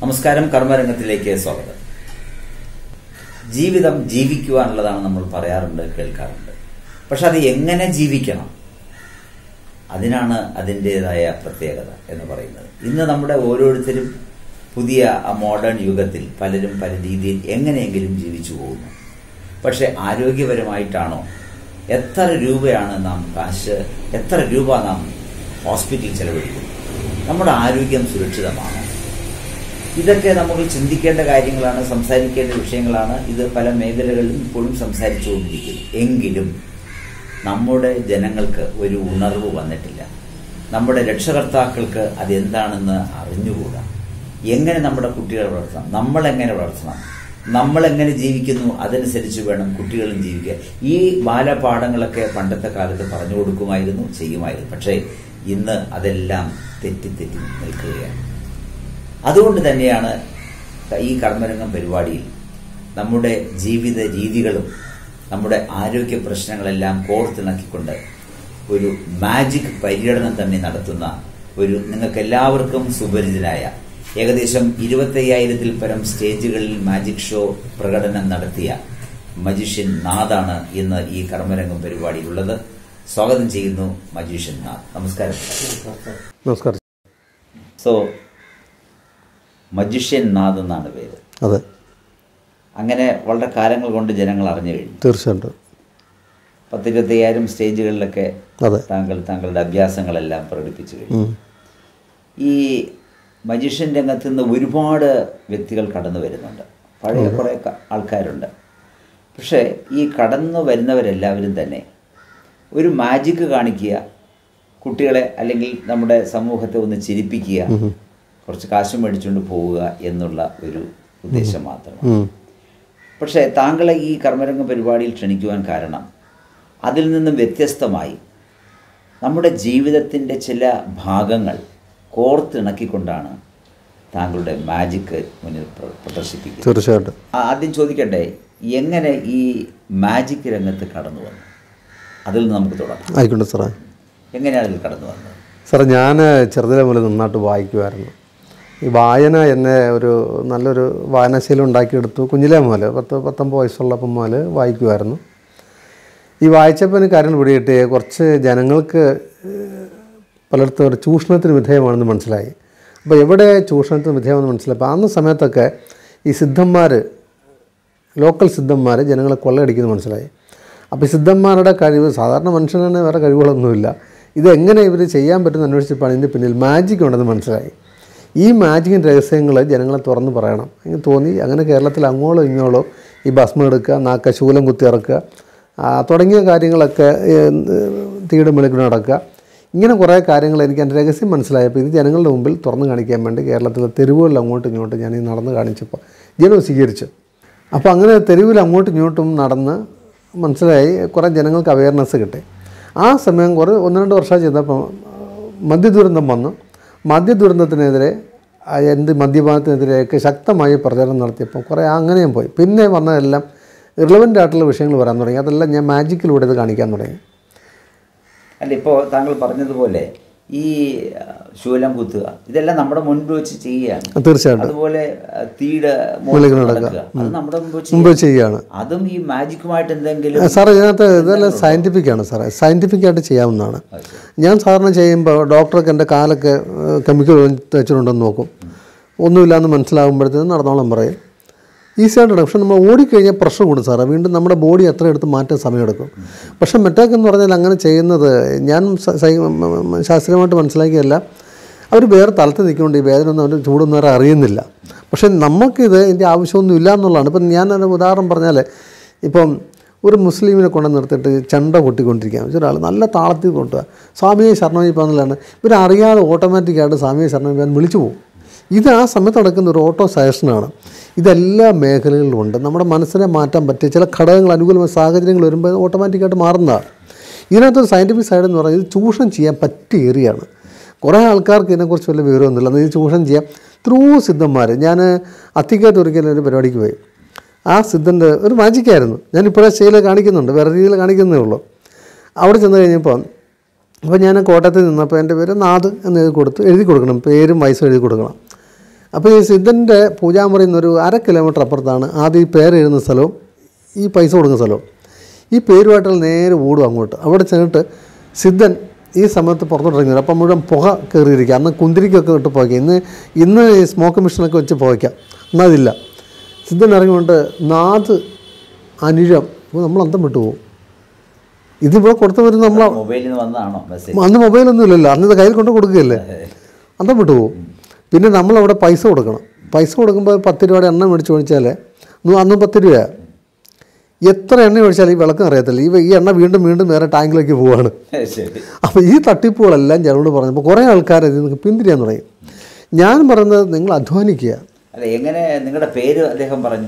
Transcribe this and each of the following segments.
നമസ്കാരം കർമ്മരംഗത്തിലേക്ക് സ്വാഗതം ജീവിതം ജീവിക്കുവാനുള്ളതാണ് നമ്മൾ പറയാറുണ്ട് കേൾക്കാറുണ്ട് പക്ഷെ അത് എങ്ങനെ ജീവിക്കണം അതിനാണ് അതിൻ്റെതായ പ്രത്യേകത എന്ന് പറയുന്നത് ഇന്ന് നമ്മുടെ ഓരോരുത്തരും പുതിയ മോഡേൺ യുഗത്തിൽ പലരും പല രീതിയിൽ എങ്ങനെയെങ്കിലും ജീവിച്ചു പോകുന്നു പക്ഷെ ആരോഗ്യപരമായിട്ടാണോ എത്ര രൂപയാണ് നാം കാശ് എത്ര രൂപ നാം ഹോസ്പിറ്റലിൽ ചെലവഴിക്കുന്നു നമ്മുടെ ആരോഗ്യം സുരക്ഷിതമാണോ ഇതൊക്കെ നമുക്ക് ചിന്തിക്കേണ്ട കാര്യങ്ങളാണ് സംസാരിക്കേണ്ട വിഷയങ്ങളാണ് ഇത് പല മേഖലകളിലും ഇപ്പോഴും സംസാരിച്ചുകൊണ്ടിരിക്കുന്നു എങ്കിലും നമ്മുടെ ജനങ്ങൾക്ക് ഒരു ഉണർവ് വന്നിട്ടില്ല നമ്മുടെ രക്ഷകർത്താക്കൾക്ക് അതെന്താണെന്ന് അറിഞ്ഞുകൂടാ എങ്ങനെ നമ്മുടെ കുട്ടികളെ വളർത്തണം നമ്മൾ എങ്ങനെ വളർത്തണം നമ്മൾ എങ്ങനെ ജീവിക്കുന്നു അതനുസരിച്ച് വേണം കുട്ടികളും ജീവിക്കുക ഈ ബാലപാഠങ്ങളൊക്കെ പണ്ടത്തെ കാലത്ത് പറഞ്ഞു കൊടുക്കുമായിരുന്നു ചെയ്യുമായിരുന്നു പക്ഷേ ഇന്ന് അതെല്ലാം തെറ്റിത്തെറ്റി നിൽക്കുകയാണ് അതുകൊണ്ട് തന്നെയാണ് ഈ കർമ്മരംഗം പരിപാടിയിൽ നമ്മുടെ ജീവിത രീതികളും നമ്മുടെ ആരോഗ്യ പ്രശ്നങ്ങളെല്ലാം കോർത്തിണക്കിക്കൊണ്ട് ഒരു മാജിക് പര്യടനം തന്നെ നടത്തുന്ന ഒരു നിങ്ങൾക്ക് എല്ലാവർക്കും സുപരിചിതനായ ഏകദേശം ഇരുപത്തയ്യായിരത്തിൽ പരം സ്റ്റേജുകളിൽ മാജിക് ഷോ പ്രകടനം നടത്തിയ മജീഷ്യൻ നാഥാണ് ഇന്ന് ഈ കർമ്മരംഗം പരിപാടിയിലുള്ളത് സ്വാഗതം ചെയ്യുന്നു മജീഷ്യൻ നാഥ് നമസ്കാരം നമസ്കാരം സോ മജീഷ്യൻ നാഥ് എന്നാണ് പേര് അതെ അങ്ങനെ വളരെ കാലങ്ങൾ കൊണ്ട് ജനങ്ങൾ അറിഞ്ഞു കഴിഞ്ഞു തീർച്ചയായിട്ടും പത്തിരുപത്തയ്യായിരം സ്റ്റേജുകളിലൊക്കെ അതെ താങ്കൾ താങ്കളുടെ അഭ്യാസങ്ങളെല്ലാം പ്രകടിപ്പിച്ചു കഴിഞ്ഞു ഉം. ഈ മജീഷ്യൻ രംഗത്ത് നിന്ന് ഒരുപാട് വ്യക്തികൾ കടന്നു വരുന്നുണ്ട് പഴയ കുറേ ക- ആൾക്കാരുണ്ട് പക്ഷേ ഈ കടന്നു വരുന്നവരെല്ലാവരും തന്നെ ഒരു മാജിക്ക് കാണിക്കുക കുട്ടികളെ അല്ലെങ്കിൽ നമ്മുടെ സമൂഹത്തെ ഒന്ന് ചിരിപ്പിക്കുക കുറച്ച് കാശ് മേടിച്ചുകൊണ്ട് പോവുക എന്നുള്ള ഒരു ഉദ്ദേശം മാത്രമാണ് ഉം. പക്ഷേ താങ്കളെ ഈ കർമ്മരംഗ പരിപാടിയിൽ ക്ഷണിക്കുവാൻ കാരണം അതിൽ നിന്നും വ്യത്യസ്തമായി നമ്മുടെ ജീവിതത്തിൻ്റെ ചില ഭാഗങ്ങൾ കോർത്തിണക്കിക്കൊണ്ടാണ് താങ്കളുടെ മാജിക്ക് മുന്നിൽ പ്ര- പ്രദർശിപ്പിക്കുന്നത് തീർച്ചയായിട്ടും ആ- ആദ്യം ചോദിക്കട്ടെ എങ്ങനെ ഈ മാജിക് രംഗത്ത് കടന്നു വന്നു അതിൽ നിന്ന് നമുക്ക് തുടങ്ങാം ആയിക്കോട്ടെ സാറേ എങ്ങനെയാണ് അതിൽ കടന്നു വന്നത് സാറേ ഞാൻ ചെറുതിലെ മുതൽ നന്നായിട്ട് വായിക്കുമായിരുന്നു ഈ വായന എന്നെ ഒരു നല്ലൊരു വായനാശീലം ഉണ്ടാക്കിയെടുത്തു കുഞ്ഞിലേ മുതൽ പത്ത് പത്തൊമ്പത് വയസ്സുള്ളപ്പം മുതൽ വായിക്കുമായിരുന്നു ഈ വായിച്ചപ്പോൾ എനിക്ക് കാര്യങ്ങൾ പിടികിട്ടി കുറച്ച് ജനങ്ങൾക്ക് ഏഹ്, പലയിടത്തും ഒരു ചൂഷണത്തിന് വിധേയമാണെന്ന് മനസ്സിലായി അപ്പോൾ എവിടെ ചൂഷണത്തിന് വിധേയമാണെന്ന് മനസ്സിലായപ്പോൾ അന്ന സമയത്തൊക്കെ ഈ സിദ്ധന്മാർ ലോക്കൽ സിദ്ധന്മാർ ജനങ്ങളെ കൊള്ളയടിക്കുന്നത് മനസ്സിലായി അപ്പോൾ ഈ സിദ്ധന്മാരുടെ കഴിവ് സാധാരണ മനുഷ്യന് വേറെ കഴിവുകളൊന്നുമില്ല ഇതെങ്ങനെ ഇവർ ചെയ്യാൻ പറ്റുമെന്ന് അന്വേഷിച്ചപ്പോൾ ഇതിൻ്റെ പിന്നിൽ മാജിക് ഉണ്ടെന്ന് മനസ്സിലായി ഈ മാജിക്കിൻ്റെ രഹസ്യങ്ങൾ ജനങ്ങളെ തുറന്ന് പറയണം എനിക്ക് തോന്നി അങ്ങനെ കേരളത്തിൽ അങ്ങോളോ ഇങ്ങോളോ ഈ ഭസ്മം എടുക്കുക നാക്ക ശൂലം കുത്തി ഇറക്കുക ആ, തുടങ്ങിയ കാര്യങ്ങളൊക്കെ തീയുടെ മെളുക്കിന് നടക്കുക ഇങ്ങനെ കുറേ കാര്യങ്ങൾ എനിക്ക് എൻ്റെ രഹസ്യം മനസ്സിലായപ്പോൾ ഇത് ജനങ്ങളുടെ മുമ്പിൽ തുറന്ന് കാണിക്കാൻ വേണ്ടി കേരളത്തിലെ തെരുവുകളിൽ അങ്ങോട്ടും ഇങ്ങോട്ടും ഞാൻ ഈ നടന്ന് കാണിച്ചപ്പോൾ ജനം സ്വീകരിച്ചു അപ്പോൾ അങ്ങനെ തെരുവിൽ അങ്ങോട്ടും ഇങ്ങോട്ടും നടന്ന് മനസ്സിലായി കുറേ ജനങ്ങൾക്ക് അവയർനെസ് കിട്ടി ആ സമയം കുറേ ഒന്ന് രണ്ട് വർഷം ചെയ്തപ്പോൾ മദ്യദുരന്തം വന്നു മദ്യദുരന്തത്തിനെതിരെ ആ എന്ത് മദ്യപാനത്തിനെതിരെയൊക്കെ ശക്തമായി പ്രചരണം നടത്തിയപ്പോൾ കുറേ അങ്ങനെയും പോയി പിന്നെ വന്നതെല്ലാം റിലവൻ്റ് ആയിട്ടുള്ള വിഷയങ്ങൾ വരാൻ തുടങ്ങി അതെല്ലാം ഞാൻ മാജിക്കിലൂടെ ഇത് കാണിക്കാൻ തുടങ്ങി അല്ല ഇപ്പോൾ താങ്കൾ പറഞ്ഞതുപോലെ ഈ ആ, ശൂലം കുത്തുക ഇതെല്ലാം നമ്മുടെ മുൻപ് വെച്ച് ചെയ്യുകയാണ് തീർച്ചയായിട്ടും അതുപോലെ ആ, തീയുടെ മുകളിൽ നടക്കുക അത് നമ്മുടെ മുമ്പ് വെച്ച് മുമ്പ് ചെയ്യുകയാണ് അതും ഈ മാജിക്കുമായിട്ട് എന്തെങ്കിലും സാറേ ഇതിനകത്ത് ഇതെല്ലാം സയൻറ്റിഫിക് ആണ് സാറേ സയൻറ്റിഫിക് ആയിട്ട് ചെയ്യാവുന്നതാണ് ഞാൻ സാധാരണ ചെയ്യുമ്പോൾ ഡോക്ടർക്ക് എൻ്റെ കാലൊക്കെ കെമിക്കൽ തേച്ചിട്ടുണ്ടെന്ന് നോക്കും ഒന്നുമില്ലാന്ന് മനസ്സിലാകുമ്പോഴത്തേനും നടന്നോളം പറയും ഈസി ആയിട്ടാണ് പക്ഷെ നമ്മൾ ഓടിക്കഴിഞ്ഞാൽ പ്രഷർ കൂടും സാറേ വീണ്ടും നമ്മുടെ ബോഡി എത്ര എടുത്ത് മാറ്റാൻ സമയമെടുക്കും പക്ഷെ മെറ്റാക്ക് എന്ന് പറഞ്ഞാൽ അങ്ങനെ ചെയ്യുന്നത് ഞാൻ സ- സൈ- മ- മ- ശാസ്ത്രീയമായിട്ട് മനസ്സിലാക്കിയല്ല അവർ വേറെ തലത്ത് നിൽക്കുന്നുണ്ട് ഈ വേദന ഒന്നും അവർ ചൂടൊന്നും അവരെ അറിയുന്നില്ല പക്ഷേ നമുക്കിത് ഇതിൻ്റെ ആവശ്യമൊന്നും ഇല്ല എന്നുള്ളതാണ് ഇപ്പം ഞാൻ ഒരു ഉദാഹരണം പറഞ്ഞാൽ ഇപ്പം ഒരു മുസ്ലിമിനെ കൊണ്ട് നിർത്തിയിട്ട് ചെണ്ട കൊട്ടിക്കൊണ്ടിരിക്കുക ഒരാൾ നല്ല താളത്തിൽ കൊണ്ടുപോകുക സ്വാമിയെ ശരണമയ്യപ്പ എന്നുള്ളതാണ് ഇവരറിയാതെ ഓട്ടോമാറ്റിക്കായിട്ട് സ്വാമിയെ ശരണമയ്യപ്പൻ വിളിച്ചു പോകും ഇത് ആ സമയത്ത് നടക്കുന്ന ഒരു ഓട്ടോ സജഷനാണ് ഇതെല്ലാ മേഖലകളിലും ഉണ്ട് നമ്മുടെ മനസ്സിനെ മാറ്റാൻ പറ്റിയ ചില ഘടകങ്ങൾ അനുകൂലമായ സാഹചര്യങ്ങൾ വരുമ്പോൾ ഓട്ടോമാറ്റിക്കായിട്ട് മാറുന്നതാണ് ഇതിനകത്തൊരു സയൻറ്റിഫിക് സൈഡ് എന്ന് പറയുന്നത് ഇത് ചൂഷണം ചെയ്യാൻ പറ്റിയ ഏരിയയാണ് കുറേ ആൾക്കാർക്ക് ഇതിനെക്കുറിച്ച് വലിയ വിവരമൊന്നുമില്ല എന്നാൽ ഇത് ചൂഷണം ചെയ്യാം ത്രൂ സിദ്ധന്മാർ ഞാൻ അത്തിക്കകത്ത് ഒരിക്കലും ഒരു പരിപാടിക്ക് പോയി ആ സിദ്ധൻ്റെ ഒരു മാജിക്കായിരുന്നു ഞാൻ ഇപ്പോഴേ സ്റ്റൈൽ കാണിക്കുന്നുണ്ട് വേറെ രീതിയിൽ കാണിക്കുന്നേ ഉള്ളൂ അവിടെ ചെന്ന് കഴിഞ്ഞപ്പോൾ അപ്പോൾ ഞാൻ കോട്ടയത്ത് നിന്നപ്പോൾ എൻ്റെ പേര് നാഥ് എന്ന് എഴുതി കൊടുത്ത് എഴുതി കൊടുക്കണം പേരും വയസ്സും എഴുതി കൊടുക്കണം അപ്പോൾ ഈ സിദ്ധൻ്റെ പൂജാമുറിയിൽ നിന്നൊരു അര കിലോമീറ്റർ അപ്പുറത്താണ് ആദ്യം ഈ പേര് എഴുതുന്ന സ്ഥലവും ഈ പൈസ കൊടുക്കുന്ന സ്ഥലവും ഈ പേരുമായിട്ടുള്ള നേരെ ഓടും അങ്ങോട്ട് അവിടെ ചെന്നിട്ട് സിദ്ധൻ ഈ സമയത്ത് പുറത്തോട്ട് ഇറങ്ങി വരും അപ്പം മുഴുവൻ പുക കയറിയിരിക്കുക അന്ന് കുന്തിരിക്കൊക്കെ ഇട്ട് പുകയ്ക്കാം ഇന്ന് ഇന്ന് ഈ സ്മോക്ക് മെഷീനൊക്കെ വെച്ച് പുകയ്ക്കാം എന്നാൽ അതില്ല സിദ്ധൻ ഇറങ്ങിക്കൊണ്ട് നാത് അനിഴം അപ്പോൾ നമ്മൾ അന്തം വിട്ടു പോകും ഇതിവിടെ കൊടുത്തു വരുന്ന നമ്മൾ മൊബൈലിൽ നിന്ന് വന്നതാണോ മെസ്സേജ് അന്ന് മൊബൈലൊന്നും ഇല്ലല്ലോ അന്ന് ഇത് കയ്യിൽ കൊണ്ട് കൊടുക്കുകയല്ലേ അന്തം വിട്ടു പോകും പിന്നെ നമ്മളവിടെ പൈസ കൊടുക്കണം പൈസ കൊടുക്കുമ്പോൾ പത്ത് രൂപയുടെ എണ്ണ മേടിച്ച് ഒഴിച്ചാൽ അന്ന് പത്ത് രൂപയാണ് എത്ര എണ്ണ ഒഴിച്ചാൽ ഈ വിളക്കം അറിയത്തില്ല ഈ ഈ എണ്ണ വീണ്ടും വീണ്ടും വേറെ ടാങ്കിലേക്ക് പോവാണ് ശരി അപ്പോൾ ഈ തട്ടിപ്പുകളെല്ലാം ജനങ്ങളോട് പറഞ്ഞപ്പോൾ കുറേ ആൾക്കാർ ഇതിൽ നിന്ന് പിന്തിരിയാൻ തുടങ്ങി ഞാൻ പറയുന്നത് നിങ്ങൾ അധ്വാനിക്കുക അല്ല എങ്ങനെ നിങ്ങളുടെ പേര് അദ്ദേഹം പറഞ്ഞു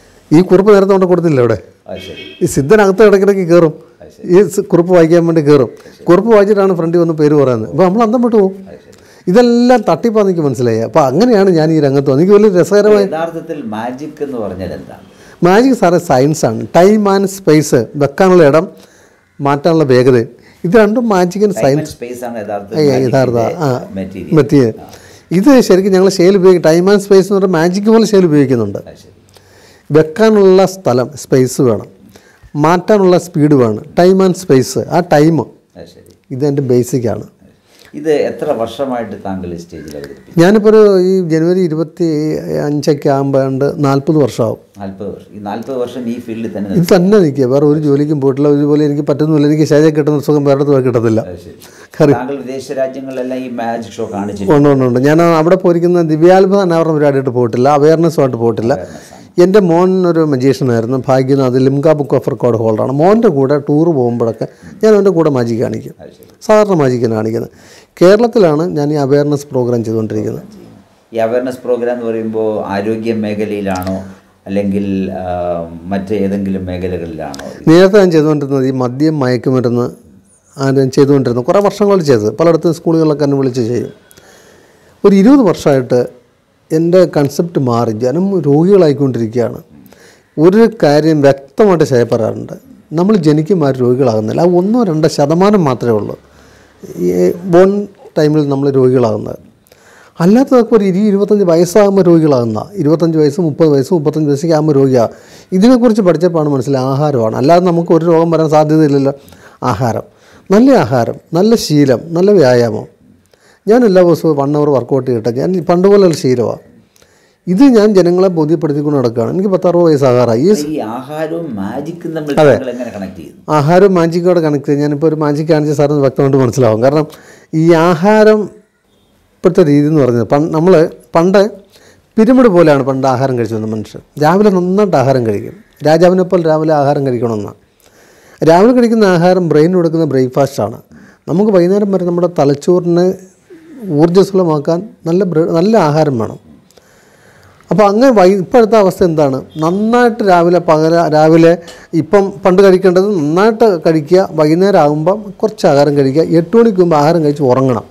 ഈ കുറിപ്പ് നേരത്തെ കൊണ്ട് കൊടുത്തില്ല ഇവിടെ അത് ശരി ഈ സിദ്ധനകത്ത് ഇടയ്ക്കിടയ്ക്ക് കയറും ഈ സ് കുറിപ്പ് വായിക്കാൻ വേണ്ടി കയറും കുറിപ്പ് വായിച്ചിട്ടാണ് ഫ്രണ്ടിൽ വന്ന് പേര് പറയുന്നത് അപ്പോൾ നമ്മൾ അന്തം വിട്ടു പോകും ഇതെല്ലാം തട്ടിപ്പാന്ന് എനിക്ക് മനസ്സിലായി അപ്പോൾ അങ്ങനെയാണ് ഞാൻ ഈ രംഗത്ത് വന്നത് എനിക്ക് വലിയ രസകരമായ യഥാർത്ഥത്തിൽ മാജിക് എന്ന് പറഞ്ഞാൽ എന്താണ് മാജിക് സാറ് സയൻസാണ് ടൈം ആൻഡ് സ്പേസ് വെക്കാനുള്ള ഇടം മാറ്റാനുള്ള വേഗത ഇത് രണ്ടും മാജിക്കിന് സയൻസ് സ്പേസ് ആണ് യഥാർത്ഥ ആ മെറ്റീരിയൽ മെറ്റീരിയൽ ഇത് ശരിക്കും ഞങ്ങൾ ഷെയിൽ ഉപയോഗിക്കും ടൈം ആൻഡ് സ്പേസ് എന്ന് പറഞ്ഞാൽ മാജിക് പോലെ ഷെയിൽ ഉപയോഗിക്കുന്നുണ്ട് ശരി വെക്കാനുള്ള സ്ഥലം സ്പേസ് വേണം മാറ്റാനുള്ള സ്പീഡ് വേണം ടൈം ആൻഡ് സ്പേസ് ആ ടൈം അത് ശരി ഇതെൻ്റെ ബേസിക്കാണ് ഇത് എത്ര വർഷമായിട്ട് താങ്കൾ ഈ സ്റ്റേജിൽ അവതരിപ്പിച്ചു ഞാനിപ്പോൾ ഒരു ഈ ജനുവരി ഇരുപത്തി അഞ്ചൊക്കെ ആകുമ്പോണ്ട് നാൽപ്പത് വർഷമാവും നാൽപ്പത് വർഷം ഈ നാൽപ്പത് വർഷം ഈ ഫീൽഡിൽ തന്നെ ഇത് തന്നെ നിൽക്കുക വേറെ ഒരു ജോലിക്കും പോയിട്ടില്ല ഒരുപോലെ എനിക്ക് പറ്റുന്നില്ല എനിക്ക് ശരീരം കിട്ടുന്ന സുഖം വേറെ പോയി കിട്ടത്തില്ല അത് ശരി കറി താങ്കൾ വിദേശ രാജ്യങ്ങളിലെല്ലാം ഈ മാജിക് ഷോ കാണിച്ചിട്ടുണ്ട് ഉണ്ട് ഉണ്ട് ഉണ്ട് ഞാൻ അവിടെ പോയിരിക്കുന്ന ദിവ്യാത്ഭുത അനാവരണം പരിപാടിയായിട്ട് പോയിട്ടില്ല അവയർനെസ്സുമായിട്ട് പോയിട്ടില്ല എൻ്റെ മോൻ ഒരു മജീഷ്യനായിരുന്നു Bhagyanath Limca book of record ഹോൾഡറാണ് മോൻ്റെ കൂടെ ടൂർ പോകുമ്പോഴൊക്കെ ഞാൻ അവൻ്റെ കൂടെ മാജിക് കാണിക്കും അത് ശരി സാധാരണ മാജിക്കാണ് കാണിക്കുന്നത് കേരളത്തിലാണ് ഞാൻ ഈ അവയർനെസ് പ്രോഗ്രാം ചെയ്തുകൊണ്ടിരിക്കുന്നത് ഈ അവയർനെസ് പ്രോഗ്രാം എന്ന് പറയുമ്പോൾ ആരോഗ്യ മേഖലയിലാണോ അല്ലെങ്കിൽ ആ, മറ്റേതെങ്കിലും മേഖലകളിലാണോ നേരത്തെ ഞാൻ ചെയ്തുകൊണ്ടിരുന്നത് ഈ മദ്യം മയക്കുമരുന്ന് ആദ്യം ചെയ്തുകൊണ്ടിരുന്നു കുറേ വർഷങ്ങൾ ചെയ്തത് പലയിടത്തും സ്കൂളുകളിലൊക്കെ എന്നെ വിളിച്ച് ചെയ്യും ഒരു ഇരുപത് വർഷമായിട്ട് എൻ്റെ കൺസെപ്റ്റ് മാറി ജനം രോഗികളായിക്കൊണ്ടിരിക്കുകയാണ് ഒരു കാര്യം വ്യക്തമായിട്ട് ചെയ്യപ്പെടാറുണ്ട് നമ്മൾ ജനിക്കുമ്പോൾ രോഗികളാകുന്നില്ല ആ ഒന്നോ രണ്ടോ ശതമാനം മാത്രമേ ഉള്ളൂ ഈ ബോൺ ടൈമിൽ നമ്മൾ രോഗികളാകുന്നത് അല്ലാത്തതൊക്കെ ഒരു ഇരു ഇരുപത്തഞ്ച് വയസ്സാകുമ്പോൾ രോഗികളാകുന്ന ഇരുപത്തഞ്ച് വയസ്സ് മുപ്പത് വയസ്സ് മുപ്പത്തഞ്ച് വയസ്സൊക്കെ ആകുമ്പോൾ രോഗിയാണ് ഇതിനെക്കുറിച്ച് പഠിച്ചപ്പോഴാണ് മനസ്സിലായി ആഹാരമാണ് അല്ലാതെ നമുക്ക് ഒരു രോഗം വരാൻ സാധ്യതയില്ലല്ലോ ആഹാരം നല്ല ആഹാരം നല്ല ശീലം നല്ല വ്യായാമം ഞാൻ എല്ലാ ദിവസവും വൺ അവർ വർക്കൗട്ട് ചെയ്യട്ടെ ഞാൻ പണ്ട് പോലെയുള്ള ശീലമാണ് ഇത് ഞാൻ ജനങ്ങളെ ബോധ്യപ്പെടുത്തിക്കൊണ്ട് നടക്കുകയാണ് എനിക്ക് പത്തറുപത് വയസ്സാകാറായി ഈ ഈ ആഹാരവും മാജിക്കും തമ്മിൽ താങ്കൾ എങ്ങനെ കണക്ട് ചെയ്യുന്നു ആഹാരം മാജിക്കോടെ കണക്ട് ചെയ്ത് ഞാനിപ്പോൾ ഒരു മാജിക് കാണിച്ച സാറിന് വ്യക്തമായിട്ട് മനസ്സിലാവും കാരണം ഈ ആഹാരം ഇപ്പോഴത്തെ രീതി എന്ന് പറഞ്ഞത് പണ്ട് നമ്മൾ പണ്ട് പിരമിഡ് പോലെയാണ് പണ്ട് ആഹാരം കഴിച്ചു വന്ന മനുഷ്യർ രാവിലെ നന്നായിട്ട് ആഹാരം കഴിക്കും രാജാവിനെപ്പോൾ രാവിലെ ആഹാരം കഴിക്കണമെന്നാണ് രാവിലെ കഴിക്കുന്ന ആഹാരം ബ്രെയിൻ കൊടുക്കുന്ന ബ്രേക്ക്ഫാസ്റ്റാണ് നമുക്ക് വൈകുന്നേരം വരെ നമ്മുടെ തലച്ചോറിനെ ഊർജ്ജസ്വലമാക്കാൻ നല്ല ബ്ര- നല്ല ആഹാരം വേണം അപ്പോൾ അങ്ങനെ വൈ ഇപ്പോഴത്തെ അവസ്ഥ എന്താണ് നന്നായിട്ട് രാവിലെ പകല രാവിലെ ഇപ്പം പണ്ട് കഴിക്കേണ്ടത് നന്നായിട്ട് കഴിക്കുക വൈകുന്നേരം ആകുമ്പം കുറച്ച് ആഹാരം കഴിക്കുക എട്ട് മണിക്ക് മുമ്പ് ആഹാരം കഴിച്ച് ഉറങ്ങണം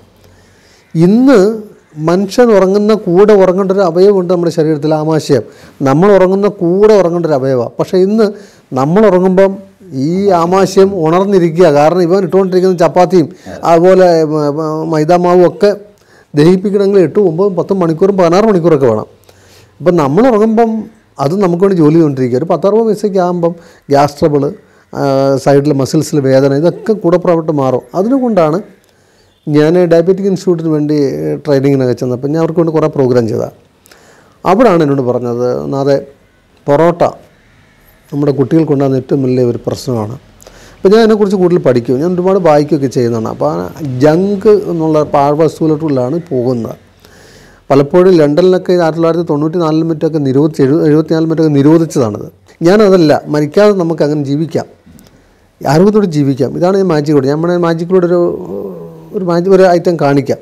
ഇന്ന് മനുഷ്യൻ ഉറങ്ങുന്ന കൂടെ ഉറങ്ങേണ്ട ഒരു അവയവമുണ്ട് നമ്മുടെ ശരീരത്തിൽ ആമാശയം നമ്മൾ ഉറങ്ങുന്ന കൂടെ ഉറങ്ങേണ്ട ഒരു അവയവമാണ് പക്ഷേ ഇന്ന് നമ്മൾ ഉറങ്ങുമ്പം ഈ ആമാശയം ഉണർന്നിരിക്കുക കാരണം ഇവൻ ഇട്ടുകൊണ്ടിരിക്കുന്ന ചപ്പാത്തിയും അതുപോലെ മ- മ- മൈദാമാവും ഒക്കെ ദഹിപ്പിക്കണമെങ്കിൽ എട്ട് ഒമ്പതും പത്തും മണിക്കൂറും പതിനാറ് മണിക്കൂറൊക്കെ വേണം ഇപ്പം നമ്മൾ ഉറങ്ങുമ്പം അത് നമുക്ക് വേണ്ടി ജോലി ചെയ്തുകൊണ്ടിരിക്കുക ഒരു പത്തറുപത് വയസ്സൊക്കെ ആകുമ്പം ഗ്യാസ് ട്രബിള് സൈഡിൽ മസിൽസിൽ വേദന ഇതൊക്കെ കൂടെ പുറപ്പെട്ട് മാറും അതിനുകൊണ്ടാണ് ഞാൻ ഡയബറ്റിക് ഇൻസ്റ്റിറ്റ്യൂട്ടിന് വേണ്ടി ട്രെയിനിങ്ങിനൊക്കെ ചെന്നപ്പോൾ ഞാൻ അവർക്ക് വേണ്ടി കുറേ പ്രോഗ്രാം ചെയ്തതാണ് അവിടാണ് എന്നോട് പറഞ്ഞത് നാതെ പൊറോട്ട നമ്മുടെ കുട്ടികൾക്കുണ്ടാകുന്ന ഏറ്റവും വലിയ ഒരു പ്രശ്നമാണ് അപ്പോൾ ഞാൻ അതിനെക്കുറിച്ച് കൂടുതൽ പഠിക്കും ഞാൻ ഒരുപാട് വായിക്കുകയൊക്കെ ചെയ്യുന്നതാണ് അപ്പോൾ ആ ജങ്ക് എന്നുള്ള പാഴ്വസ്തുക്കളിലാണ് പോകുന്നത് പലപ്പോഴും ലണ്ടനിലൊക്കെ ആയിരത്തി തൊള്ളായിരത്തി തൊണ്ണൂറ്റി നാലിൽ മറ്റൊക്കെ നിരോധിച്ച് എഴു എഴുപത്തിനാലിൽ മറ്റൊക്കെ നിരോധിച്ചതാണത് ഞാനതല്ല മരിക്കാതെ നമുക്ക് അങ്ങനെ ജീവിക്കാം ആരോഗ്യത്തോടെ ജീവിക്കാം ഇതാണ് ഞാൻ മാജിക്കോട് ഞാൻ വേണേൽ മാജിക്കിലൂടെ ഒരു ഒരു മാജിക് ഒരു ഐറ്റം കാണിക്കാം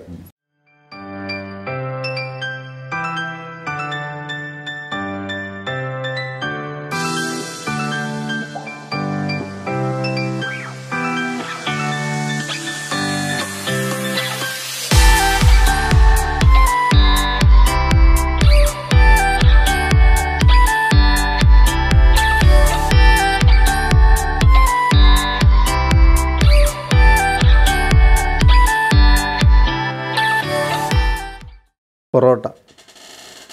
പൊറോട്ട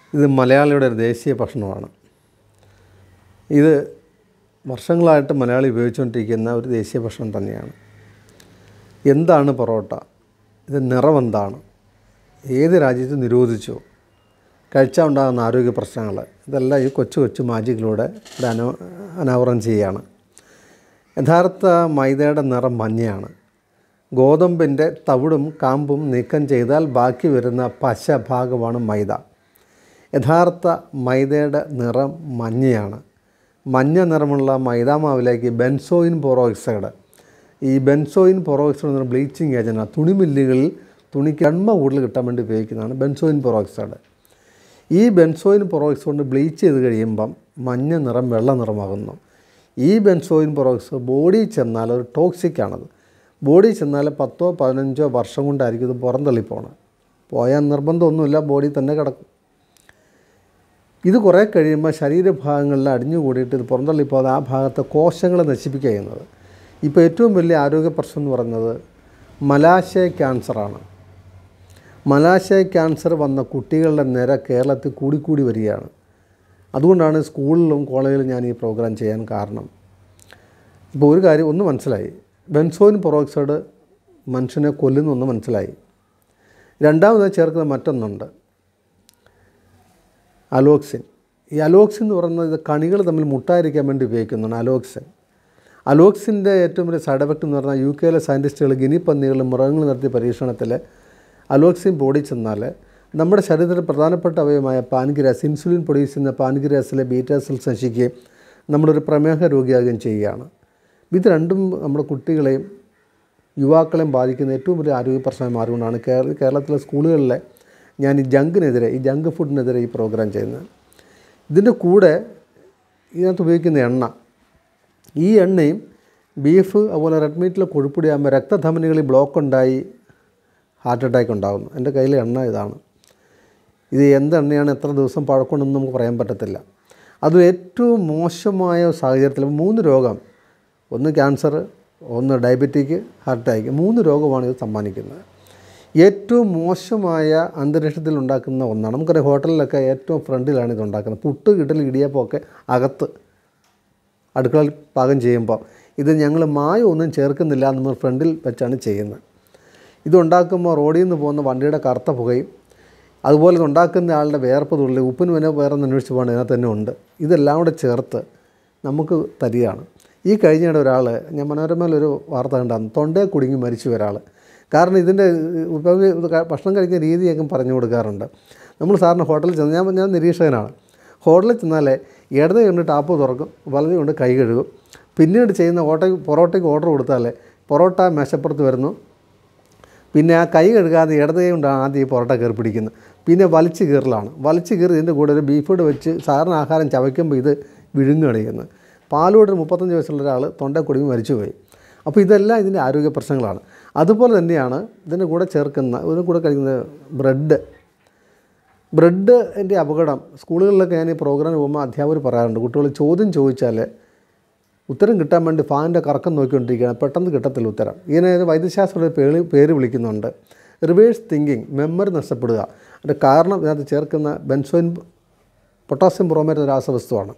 ഇത് മലയാളിയുടെ ഒരു ദേശീയ ഭക്ഷണമാണ് ഇത് വർഷങ്ങളായിട്ട് മലയാളി ഉപയോഗിച്ചുകൊണ്ടിരിക്കുന്ന ഒരു ദേശീയ ഭക്ഷണം തന്നെയാണ് എന്താണ് പൊറോട്ട ഇത് നിറം എന്താണ് ഏത് രാജ്യത്ത് നിരോധിച്ചു കഴിച്ചാൽ ഉണ്ടാകുന്ന ആരോഗ്യ പ്രശ്നങ്ങൾ ഇതെല്ലാം ഈ കൊച്ചു കൊച്ചു മാജിക്കിലൂടെ ഇവിടെ അന അനാവരണം ചെയ്യുകയാണ് യഥാർത്ഥ മൈദയുടെ നിറം മഞ്ഞയാണ് ഗോതമ്പിൻ്റെ തവിടും കാമ്പും നീക്കം ചെയ്താൽ ബാക്കി വരുന്ന പശ ഭാഗമാണ് മൈദ യഥാർത്ഥ മൈദയുടെ നിറം മഞ്ഞയാണ് മഞ്ഞ നിറമുള്ള മൈദാമാവിലേക്ക് ബെൻസോയിൻ പൊറോക്സൈഡ് ഈ ബെൻസോയിൻ പൊറോക്സൈഡ് എന്ന ബ്ലീച്ചിങ് ഏജൻറ്റാണ് തുണിമില്ലുകളിൽ തുണിക്ക് എണ്ണ കൂടുതൽ കിട്ടാൻ വേണ്ടി ഉപയോഗിക്കുന്നതാണ് ബെൻസോയിൻ പൊറോക്സൈഡ് ഈ ബെൻസോയിൻ പൊറോക്സൈഡ് കൊണ്ട് ബ്ലീച്ച് ചെയ്ത് കഴിയുമ്പം മഞ്ഞ നിറം വെള്ള നിറമാകുന്നു ഈ ബെൻസോയിൻ പൊറോക്സൈഡ് ബോഡി ചെന്നാൽ ഒരു ടോക്സിക്കാണത് ബോഡി ചെന്നാൽ പത്തോ പതിനഞ്ചോ വർഷം കൊണ്ടായിരിക്കും ഇത് പുറന്തള്ളിപ്പോണത് പോയാൽ നിർബന്ധമൊന്നുമില്ല ബോഡി തന്നെ കിടക്കും ഇത് കുറേ കഴിയുമ്പോൾ ശരീരഭാഗങ്ങളിൽ അടിഞ്ഞു കൂടിയിട്ട് ഇത് പുറന്തള്ളിപ്പോകാതെ ആ ഭാഗത്തെ കോശങ്ങളെ നശിപ്പിക്കുക ചെയ്യുന്നത് ഇപ്പോൾ ഏറ്റവും വലിയ ആരോഗ്യ പ്രശ്നം എന്ന് പറയുന്നത് മലാശയ ക്യാൻസറാണ് മലാശയ ക്യാൻസർ വന്ന കുട്ടികളുടെ നിര കേരളത്തിൽ കൂടിക്കൂടി വരികയാണ് അതുകൊണ്ടാണ് സ്കൂളിലും കോളേജിലും ഞാൻ ഈ പ്രോഗ്രാം ചെയ്യാൻ കാരണം ഇപ്പോൾ ഒരു കാര്യം ഒന്ന് മനസ്സിലായി ബെൻസോയിൻ പെറോക്സൈഡ് മനുഷ്യനെ കൊല്ലുന്നൊന്ന് മനസ്സിലായി രണ്ടാമത് ചേർക്കുന്ന മറ്റൊന്നുണ്ട് അലോക്സിൻ ഈ അലോക്സിൻ എന്ന് പറയുന്നത് ഇത് കണികൾ തമ്മിൽ മുട്ടായിരിക്കാൻ വേണ്ടി ഉപയോഗിക്കുന്നതാണ് അലോക്സിൻ അലോക്സിൻ്റെ ഏറ്റവും വലിയ സൈഡ് എഫക്റ്റ് എന്ന് പറഞ്ഞാൽ യു കെയിലെ സയൻറ്റിസ്റ്റുകൾ ഗിനിപ്പന്നികളും മൃഗങ്ങൾ നടത്തിയ പരീക്ഷണത്തിൽ അലോക്സിൻ ബോഡി ചെന്നാൽ നമ്മുടെ ശരീരത്തിലെ പ്രധാനപ്പെട്ട അവയവമായ പാൻഗ്രാസ് ഇൻസുലിൻ പ്രൊഡ്യൂസ് ചെയ്യുന്ന പാൻഗ്രാസിലെ ബീറ്റാ സെൽസ് നശിക്കുകയും നമ്മളൊരു പ്രമേഹ രോഗിയാകുകയും ചെയ്യുകയാണ് ഇത് രണ്ടും നമ്മുടെ കുട്ടികളെയും യുവാക്കളെയും ബാധിക്കുന്ന ഏറ്റവും വലിയ ആരോഗ്യ പ്രശ്നമായി മാറിക്കൊണ്ടാണ് കേരള കേരളത്തിലെ സ്കൂളുകളിലെ ഞാൻ ഈ ജങ്കിനെതിരെ ഈ ജങ്ക് ഫുഡിനെതിരെ ഈ പ്രോഗ്രാം ചെയ്യുന്നത് ഇതിൻ്റെ കൂടെ ഇതിനകത്ത് ഉപയോഗിക്കുന്ന എണ്ണ ഈ എണ്ണയും ബീഫ് അതുപോലെ റെഡ് മീറ്റിലെ കൊഴുപ്പൊടി ആകുമ്പോൾ രക്തധമനികളിൽ ബ്ലോക്ക് ഉണ്ടായി ഹാർട്ട് അറ്റാക്ക് ഉണ്ടാകുന്നു എൻ്റെ കയ്യിലെ എണ്ണ ഇതാണ് ഇത് എന്ത് എണ്ണയാണ് എത്ര ദിവസം പഴക്കമുണ്ടെന്ന് നമുക്ക് പറയാൻ പറ്റത്തില്ല അത് ഏറ്റവും മോശമായ സാഹചര്യത്തിൽ മൂന്ന് രോഗം ഒന്ന് ക്യാൻസർ ഒന്ന് ഡയബറ്റിക് ഹാർട്ട് അറ്റാക്ക് മൂന്ന് രോഗമാണ് ഇത് സമ്മാനിക്കുന്നത് ഏറ്റവും മോശമായ അന്തരീക്ഷത്തിൽ ഉണ്ടാക്കുന്ന ഒന്നാണ് നമുക്കറിയാം ഹോട്ടലിലൊക്കെ ഏറ്റവും ഫ്രണ്ടിലാണ് ഇത് ഉണ്ടാക്കുന്നത് പുട്ട് കിട്ടൽ ഇടിയപ്പമൊക്കെ അകത്ത് അടുക്കളയിൽ പാകം ചെയ്യുമ്പോൾ ഇത് ഞങ്ങൾ മായം ഒന്നും ചേർക്കുന്നില്ല എന്ന് ഫ്രണ്ടിൽ വെച്ചാണ് ചെയ്യുന്നത് ഇത് ഉണ്ടാക്കുമ്പോൾ റോഡിൽ നിന്ന് പോകുന്ന വണ്ടിയുടെ കറുത്ത പുകയും അതുപോലെ ഇത് ഉണ്ടാക്കുന്ന ആളുടെ വേർപ്പ് തുള്ളി ഉപ്പിന് പിന്നെ വേറെ ഒന്ന് അന്വേഷിച്ച് പോകണം ഇതിനകത്ത് തന്നെ ഉണ്ട് ഇതെല്ലാം കൂടെ ചേർത്ത് നമുക്ക് തരികയാണ് ഈ കഴിഞ്ഞിടെ ഒരാൾ ഞാൻ മനോരമയിലൊരു വാർത്ത കണ്ടായിരുന്നു തൊണ്ടയെ കുടുങ്ങി മരിച്ചു ഒരാൾ കാരണം ഇതിൻ്റെ ഉപയോഗ ഇത് ക- ഭക്ഷണം കഴിക്കുന്ന രീതിയൊക്കെ പറഞ്ഞു കൊടുക്കാറുണ്ട് നമ്മൾ സാറിന് ഹോട്ടലിൽ ചെന്ന് ഞാൻ ഞാൻ നിരീക്ഷകനാണ് ഹോട്ടലിൽ ചെന്നാലേ ഇടത് കൊണ്ട് ടാപ്പ് തുറക്കും വലത് കൊണ്ട് കൈ കഴുകും പിന്നീട് ചെയ്യുന്ന ഓട്ടയ്ക്ക് പൊറോട്ടയ്ക്ക് ഓർഡർ കൊടുത്താലേ പൊറോട്ട മേശപ്പുറത്ത് വരുന്നു പിന്നെ ആ കൈ കഴുകാതെ ഇടത് കൈ കൊണ്ടാണ് ആദ്യം ഈ പൊറോട്ട കയറി പിടിക്കുന്നത് പിന്നെ വലിച്ച് കീറലാണ് വലിച്ച് കീറി ഇതിൻ്റെ കൂടെ ഒരു ബീഫ് കൂടെ വെച്ച് സാറിന് ആഹാരം ചവയ്ക്കുമ്പോൾ ഇത് വിഴുങ്ങുകയാണ് ചെയ്യുന്നത് പാലോട് മുപ്പത്തഞ്ച് വയസ്സുള്ള ഒരാൾ തൊണ്ട കുടുങ്ങി മരിച്ചുപോയി അപ്പോൾ ഇതെല്ലാം ഇതിൻ്റെ ആരോഗ്യ പ്രശ്നങ്ങളാണ് അതുപോലെ തന്നെയാണ് ഇതിൻ്റെ കൂടെ ചേർക്കുന്ന ഇതിൻ്റെ കൂടെ കഴിക്കുന്ന ബ്രെഡ് ബ്രെഡ് എൻ്റെ അപകടം സ്കൂളുകളിലൊക്കെ ഞാൻ ഈ പ്രോഗ്രാമിന് പോകുമ്പോൾ അധ്യാപകർ പറയാറുണ്ട് കുട്ടികൾ ചോദ്യം ചോദിച്ചാൽ ഉത്തരം കിട്ടാൻ വേണ്ടി ഫാനിൻ്റെ കറക്കം നോക്കിക്കൊണ്ടിരിക്കുകയാണ് പെട്ടെന്ന് കിട്ടത്തില്ല ഉത്തരം ഇങ്ങനെ ഒരു വൈദ്യശാസ്ത്ര ഒരു പേര് പേര് വിളിക്കുന്നുണ്ട് റിവേഴ്സ് തിങ്കിങ് മെമ്മറി നഷ്ടപ്പെടുക അതിൻ്റെ കാരണം ഇതിനകത്ത് ചേർക്കുന്ന ബെൻസോയിൻ പൊട്ടാസ്യം ബ്രോമേറ്റ് ഒരു രാസവസ്തുവാണ്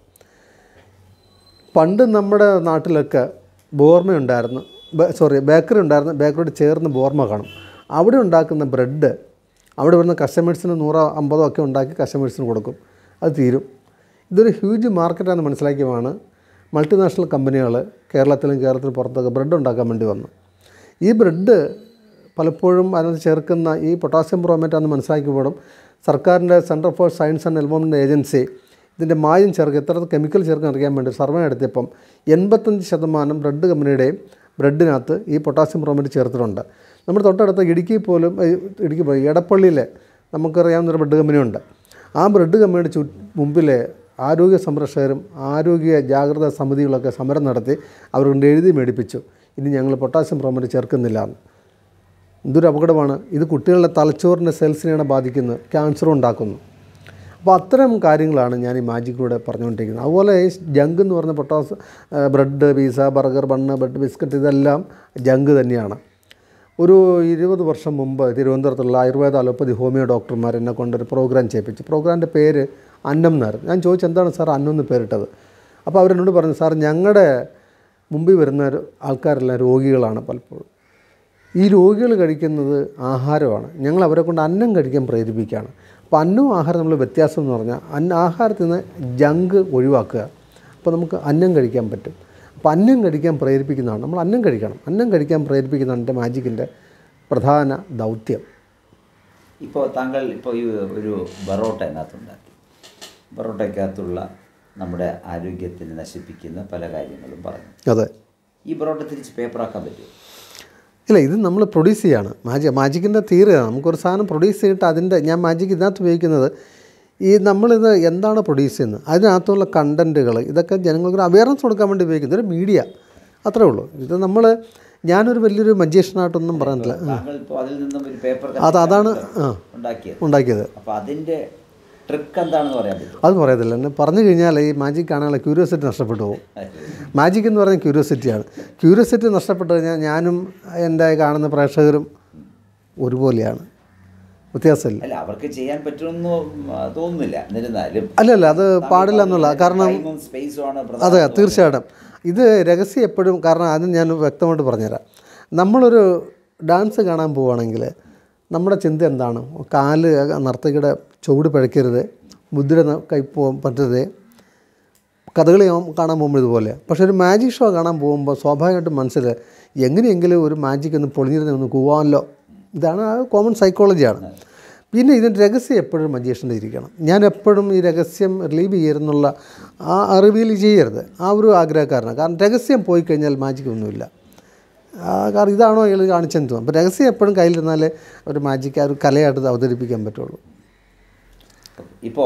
പണ്ട് നമ്മുടെ നാട്ടിലൊക്കെ ബോർമ ഉണ്ടായിരുന്നു സോറി ബേക്കറി ഉണ്ടായിരുന്നു ബേക്കറിയോട് ചേർന്ന് ബോർമ കാണും അവിടെ ഉണ്ടാക്കുന്ന ബ്രെഡ് അവിടെ വരുന്ന കസ്റ്റമേഴ്സിന് നൂറോ അമ്പതോ ഒക്കെ ഉണ്ടാക്കി കസ്റ്റമേഴ്സിന് കൊടുക്കും അത് തീരും ഇതൊരു ഹ്യൂജ് മാർക്കറ്റാണെന്ന് മനസ്സിലാക്കിയതാണ് മൾട്ടിനാഷണൽ കമ്പനികൾ കേരളത്തിലും കേരളത്തിന് പുറത്തൊക്കെ ബ്രെഡ് ഉണ്ടാക്കാൻ വേണ്ടി വന്നു ഈ ബ്രെഡ് പലപ്പോഴും അതിനകത്ത് ചേർക്കുന്ന ഈ പൊട്ടാസ്യം ബ്രോമേറ്റാന്ന് മനസ്സിലാക്കിയപ്പോഴും സർക്കാരിൻ്റെ centre for science and environment agency ഇതിൻ്റെ മായം ചേർക്കുക എത്ര കെമിക്കൽ ചേർക്കാൻ അറിയാൻ വേണ്ടി സർവേ നടത്തിയപ്പം എൺപത്തഞ്ച് ശതമാനം ബ്രെഡ് കമ്പനിയുടെയും ബ്രെഡിനകത്ത് ഈ പൊട്ടാസ്യം ബ്രോമേറ്റ് ചേർത്തിട്ടുണ്ട് നമ്മുടെ തൊട്ടടുത്ത ഇടുക്കി പോലും ഏ, ഇടുക്കി പോയി എടപ്പള്ളിയിലെ നമുക്കറിയാവുന്ന ഒരു ബ്രെഡ് കമ്പനിയുണ്ട് ആ ബ്രെഡ് കമ്പനിയുടെ ചു മുമ്പിലെ ആരോഗ്യ സംരക്ഷകരും ആരോഗ്യ ജാഗ്രതാ സമിതികളൊക്കെ സമരം നടത്തി അവരുകൊണ്ട് എഴുതി മേടിപ്പിച്ചു ഇനി ഞങ്ങൾ പൊട്ടാസ്യം ബ്രോമേറ്റ് ചേർക്കുന്നില്ല എന്ന് എന്തൊരു അപകടമാണ് ഇത് കുട്ടികളുടെ തലച്ചോറിൻ്റെ സെൽസിനെയാണ് ബാധിക്കുന്നത് ക്യാൻസറും ഉണ്ടാക്കുന്നു അപ്പോൾ അത്തരം കാര്യങ്ങളാണ് ഞാൻ ഈ മാജിക്കിലൂടെ പറഞ്ഞുകൊണ്ടിരിക്കുന്നത് അതുപോലെ ഈ ജങ്ക് എന്ന് പറഞ്ഞ പൊട്ടാസ് bread pizza burger bun bread biscuit ഇതെല്ലാം ജങ്ക് തന്നെയാണ് ഒരു ഇരുപത് വർഷം മുമ്പ് തിരുവനന്തപുരത്തുള്ള ആയുർവേദ അലോപ്പതി ഹോമിയോ ഡോക്ടർമാർ എന്നെ കൊണ്ടൊരു പ്രോഗ്രാം ചെയ്യിപ്പിച്ചു പ്രോഗ്രാമിൻ്റെ പേര് അന്നം എന്നായിരുന്നു ഞാൻ ചോദിച്ചു എന്താണ് സാർ അന്നം എന്ന് പേരിട്ടത് അപ്പോൾ അവരെന്നോട് പറഞ്ഞു സാർ ഞങ്ങളുടെ മുമ്പിൽ വരുന്ന ഒരു ആൾക്കാരെല്ലാം രോഗികളാണ് പലപ്പോഴും ഈ രോഗികൾ കഴിക്കുന്നത് ആഹാരമാണ് ഞങ്ങൾ അവരെ കൊണ്ട് അന്നം കഴിക്കാൻ പ്രേരിപ്പിക്കുകയാണ് അപ്പോൾ അന്നവും ആഹാരം നമ്മൾ വ്യത്യാസം എന്ന് പറഞ്ഞാൽ അന്ന ആഹാരത്തിൽ നിന്ന് ജങ്ക് ഒഴിവാക്കുക അപ്പോൾ നമുക്ക് അന്നം കഴിക്കാൻ പറ്റും അപ്പോൾ അന്നം കഴിക്കാൻ പ്രേരിപ്പിക്കുന്നതാണ് നമ്മൾ അന്നം കഴിക്കണം അന്നം കഴിക്കാൻ പ്രേരിപ്പിക്കുന്നതാണ് എൻ്റെ മാജിക്കിൻ്റെ പ്രധാന ദൗത്യം ഇപ്പോൾ താങ്കൾ ഇപ്പോൾ ഈ ഒരു ബറോട്ട അതിനകത്തുണ്ടാക്കി ബറോട്ടയ്ക്കകത്തുള്ള നമ്മുടെ ആരോഗ്യത്തിന് നശിപ്പിക്കുന്ന പല കാര്യങ്ങളും പറഞ്ഞു അതെ ഈ ബറോട്ട തിരിച്ച് പേപ്പറാക്കാൻ പറ്റുമോ ഇല്ല ഇത് നമ്മൾ പ്രൊഡ്യൂസ് ചെയ്യാണ് മാജിക് മാജിക്കിൻ്റെ തീരെയാണ് നമുക്കൊരു സാധനം പ്രൊഡ്യൂസ് ചെയ്തിട്ട് അതിൻ്റെ ഞാൻ മാജിക് ഇതിനകത്ത് ഉപയോഗിക്കുന്നത് ഈ നമ്മളിത് എന്താണ് പ്രൊഡ്യൂസ് ചെയ്യുന്നത് അതിനകത്തുള്ള കണ്ടൻറ്റുകൾ ഇതൊക്കെ ജനങ്ങൾക്ക് അവയർനെസ് കൊടുക്കാൻ വേണ്ടി ഉപയോഗിക്കുന്നത് ഒരു മീഡിയ അത്രേ ഉള്ളൂ ഇത് നമ്മൾ ഞാനൊരു വലിയൊരു മജീഷ്യനായിട്ടൊന്നും പറയാനില്ല താങ്കൾ ഇപ്പോൾ അതിൽ നിന്നും ഒരു പേപ്പർ അത് അതാണ് ആ ഉണ്ടാക്കിയത് ഉണ്ടാക്കിയത് അപ്പോൾ അതിൻ്റെ ട്രിക്ക് എന്താണെന്ന് പറയാൻ പറ്റും അത് പറയത്തില്ല എന്നെ പറഞ്ഞു കഴിഞ്ഞാൽ ഈ മാജിക് കാണാനുള്ള ക്യൂരിയോസിറ്റി നഷ്ടപ്പെട്ടു പോകും മാജിക് എന്ന് പറയുന്നത് ക്യൂരിയോസിറ്റിയാണ് ക്യൂരിയോസിറ്റി നഷ്ടപ്പെട്ടു കഴിഞ്ഞാൽ ഞാനും എൻ്റെ കാണുന്ന പ്രേക്ഷകരും ഒരുപോലെയാണ് വ്യത്യാസമില്ല അല്ല അവർക്ക് ചെയ്യാൻ പറ്റുമെന്ന് തോന്നുന്നില്ല എന്നിരുന്നാലും അല്ലല്ല അത് പാടില്ല എന്നുള്ള കാരണം ടൈമും സ്പേസും ആണ് അതെ പ്രധാനം തീർച്ചയായിട്ടും ഇത് രഹസ്യം എപ്പോഴും കാരണം അതിന് ഞാൻ വ്യക്തമായിട്ട് പറഞ്ഞുതരാം നമ്മളൊരു ഡാൻസ് കാണാൻ പോവുകയാണെങ്കിൽ നമ്മുടെ ചിന്ത എന്താണ് കാല് നർത്തകിയുടെ ചുവട് പിഴയ്ക്കരുത് മുദ്ര ന- കൈ പോ പറ്റരുത് കഥകളി കാണാൻ പോകുമ്പോൾ ഇതുപോലെ പക്ഷേ ഒരു മാജിക് ഷോ കാണാൻ പോകുമ്പോൾ സ്വാഭാവികമായിട്ടും മനസ്സിൽ എങ്ങനെയെങ്കിലും ഒരു മാജിക് ഒന്ന് പൊളിഞ്ഞിരുന്ന ഒന്ന് കൂവാമല്ലോ ഇതാണ് ആ കോമൺ സൈക്കോളജിയാണ് പിന്നെ ഇതിൻ്റെ രഹസ്യം എപ്പോഴും മജീഷ്യൻ്റെ ഇരിക്കണം ഞാൻ എപ്പോഴും ഈ രഹസ്യം റിലീവ് ചെയ്യരുന്നുള്ള ആ റിവീൽ ചെയ്യരുത് ആ ഒരു ആഗ്രഹക്കാരനാണ് കാരണം രഹസ്യം പോയി കഴിഞ്ഞാൽ മാജിക് ഒന്നുമില്ല ആ, കാരണം ഇതാണോ അയാൾ കാണിച്ചെന്ന് തോന്നും അപ്പോൾ രഹസ്യം എപ്പോഴും കയ്യിലിരുന്നാലേ ഒരു മാജിക്ക് ആ ഒരു കലയായിട്ട് ഇത് അവതരിപ്പിക്കാൻ പറ്റുള്ളൂ ഇപ്പോൾ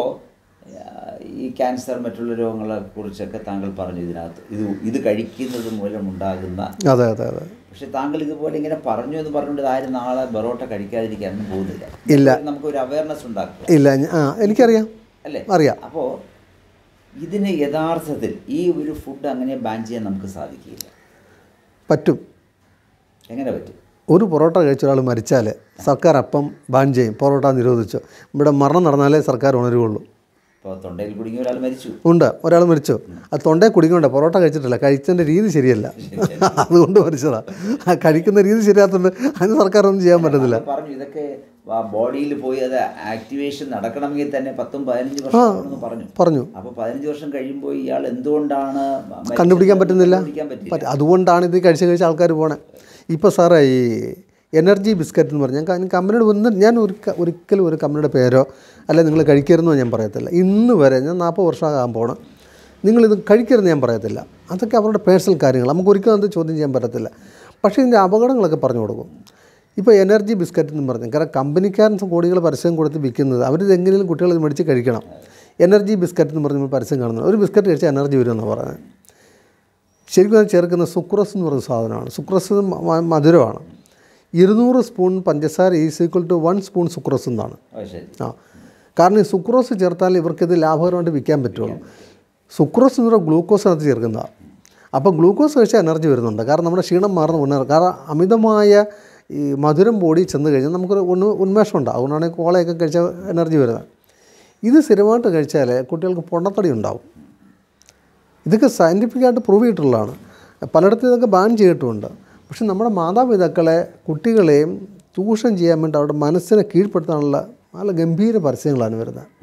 ഈ ക്യാൻസർ മറ്റുള്ള രോഗങ്ങളെ കുറിച്ചൊക്കെ താങ്കൾ പറഞ്ഞു ഇതിനകത്ത് ഇത് ഇത് കഴിക്കുന്നത് മൂലമുണ്ടാകുന്ന അതെ അതെ അതെ പക്ഷെ താങ്കൾ ഇതുപോലെ ഇങ്ങനെ പറഞ്ഞു എന്ന് പറഞ്ഞുകൊണ്ട് ആരും നാളെ ബറോട്ട കഴിക്കാതിരിക്കാനൊന്നും പോകുന്നില്ല ഇല്ല. നമുക്കൊരു അവയർനെസ് ഉണ്ടാക്കുക ഇല്ല ഞ- ആ എനിക്കറിയാം അല്ലേ അറിയാം അപ്പോൾ ഇതിന് യഥാർത്ഥത്തിൽ ഈ ഒരു ഫുഡ് അങ്ങനെ ബാൻ ചെയ്യാൻ നമുക്ക് സാധിക്കില്ല പറ്റും എങ്ങനെ പറ്റും ഒരു പൊറോട്ട കഴിച്ച ഒരാൾ മരിച്ചാൽ സർക്കാർ അപ്പം ബാൻ ചെയ്യും പൊറോട്ട നിരോധിച്ചു ഇവിടെ മരണം നടന്നാലേ സർക്കാർ ഉണരുകയുള്ളൂ ഇപ്പോൾ തൊണ്ടയിൽ കുടുങ്ങിയ ഒരാൾ മരിച്ചു ഉണ്ട് ഒരാൾ മരിച്ചു അത് തൊണ്ടയിൽ കുടുങ്ങിയുണ്ട് പൊറോട്ട കഴിച്ചിട്ടില്ല കഴിച്ചതിൻ്റെ രീതി ശരിയല്ല അതുകൊണ്ട് മരിച്ചതാ ആ കഴിക്കുന്ന രീതി ശരിയാത്തതുകൊണ്ട് അതിന് സർക്കാർ ഒന്നും ചെയ്യാൻ പറ്റത്തില്ല താങ്കൾ പറഞ്ഞു ഇതൊക്കെ ബോഡിയിൽ പോയി അത് ആക്ടിവേഷൻ നടക്കണമെങ്കിൽ തന്നെ പത്തും പതിനഞ്ച് വർഷം എന്ന് പറഞ്ഞു പറഞ്ഞു അപ്പോൾ പതിനഞ്ച് വർഷം കഴിയുമ്പോൾ ഇയാൾ എന്തുകൊണ്ടാണ് മരിച്ചത് കണ്ടുപിടിക്കാൻ പറ്റുന്നില്ല കണ്ടുപിടിക്കാൻ പറ്റില്ല പറ്റ- അതുകൊണ്ടാണ് ഇത് കഴിച്ച് കഴിച്ച് ആൾക്കാർ പോണേ ഇപ്പോൾ സാറേ ഈ എനർജി ബിസ്ക്കറ്റ് എന്ന് പറഞ്ഞാൽ ഞാൻ കമ്പനിയുടെ ഒന്നും ഞാൻ ഒരിക്ക ഒരിക്കലും ഒരു കമ്പനിയുടെ പേരോ അല്ലെ നിങ്ങൾ കഴിക്കരുതെന്നോ ഞാൻ പറയത്തില്ല ഇന്ന് വരെ ഞാൻ നാൽപ്പത് വർഷമാകാൻ പോകണം നിങ്ങളിത് കഴിക്കരുതെന്ന് ഞാൻ പറയത്തില്ല അതൊക്കെ അവരുടെ പേഴ്സണൽ കാര്യങ്ങൾ നമുക്ക് ഒരിക്കലും അത് ചോദ്യം ചെയ്യാൻ പറ്റത്തില്ല പക്ഷേ ഇതിൻ്റെ അപകടങ്ങളൊക്കെ പറഞ്ഞു കൊടുക്കും ഇപ്പോൾ എനർജി ബിസ്ക്കറ്റ് എന്ന് പറഞ്ഞു കാരണം കമ്പനിക്കാരൻ കോടികൾ പരസ്യം കൊടുത്ത് വിൽക്കുന്നത് അവരിത് എങ്ങനെയും കുട്ടികൾ ഇത് മേടിച്ച് കഴിക്കണം എനർജി ബിസ്ക്കറ്റ് എന്ന് പറഞ്ഞ് നമ്മൾ പരസ്യം കാണുന്നത് ഒരു ബിസ്ക്കറ്റ് കഴിച്ചാൽ എനർജി വരുമെന്നാണ് പറയുന്നത് ശരിക്കും അത് ചേർക്കുന്ന സുക്രസ് എന്ന് പറയുന്ന സാധനമാണ് സുക്രസ് മ- മ- മധുരമാണ് ഇരുന്നൂറ് സ്പൂൺ പഞ്ചസാര is equal to one spoon sucrose എന്നാണ് ഓ ശരി ആ കാരണം ഈ സുക്രോസ് ചേർത്താൽ ഇവർക്കിത് ലാഭകരമായിട്ട് വിൽക്കാൻ പറ്റുള്ളൂ സുക്രോസ് എന്ന് പറയുന്നത് ഗ്ലൂക്കോസിനകത്ത് ചേർക്കുന്നതാണ് അപ്പോൾ ഗ്ലൂക്കോസ് കഴിച്ചാൽ എനർജി വരുന്നുണ്ട് കാരണം നമ്മുടെ ക്ഷീണം മാറുന്ന ഉണർ കാരണം അമിതമായ ഈ മധുരം ബോഡി ചെന്ന് കഴിഞ്ഞാൽ നമുക്കൊരു ഉന്മ ഉന്മേഷം ഉണ്ടാവും അതുകൊണ്ടാണ് ഈ കോളയൊക്കെ കഴിച്ചാൽ എനർജി വരുന്നത് ഇത് സ്ഥിരമായിട്ട് കഴിച്ചാൽ കുട്ടികൾക്ക് പൊണ്ണത്തടി ഉണ്ടാവും ഇതൊക്കെ സയൻറ്റിഫിക്കായിട്ട് പ്രൂവ് ചെയ്തിട്ടുള്ളതാണ് പലയിടത്തും ഇതൊക്കെ ബാൻ ചെയ്തിട്ടുമുണ്ട് പക്ഷെ നമ്മുടെ മാതാപിതാക്കളെ കുട്ടികളെയും ചൂഷണം ചെയ്യാൻ വേണ്ടി അവരുടെ മനസ്സിനെ കീഴ്പ്പെടുത്താനുള്ള നല്ല ഗംഭീര പരസ്യങ്ങളാണ് വരുന്നത്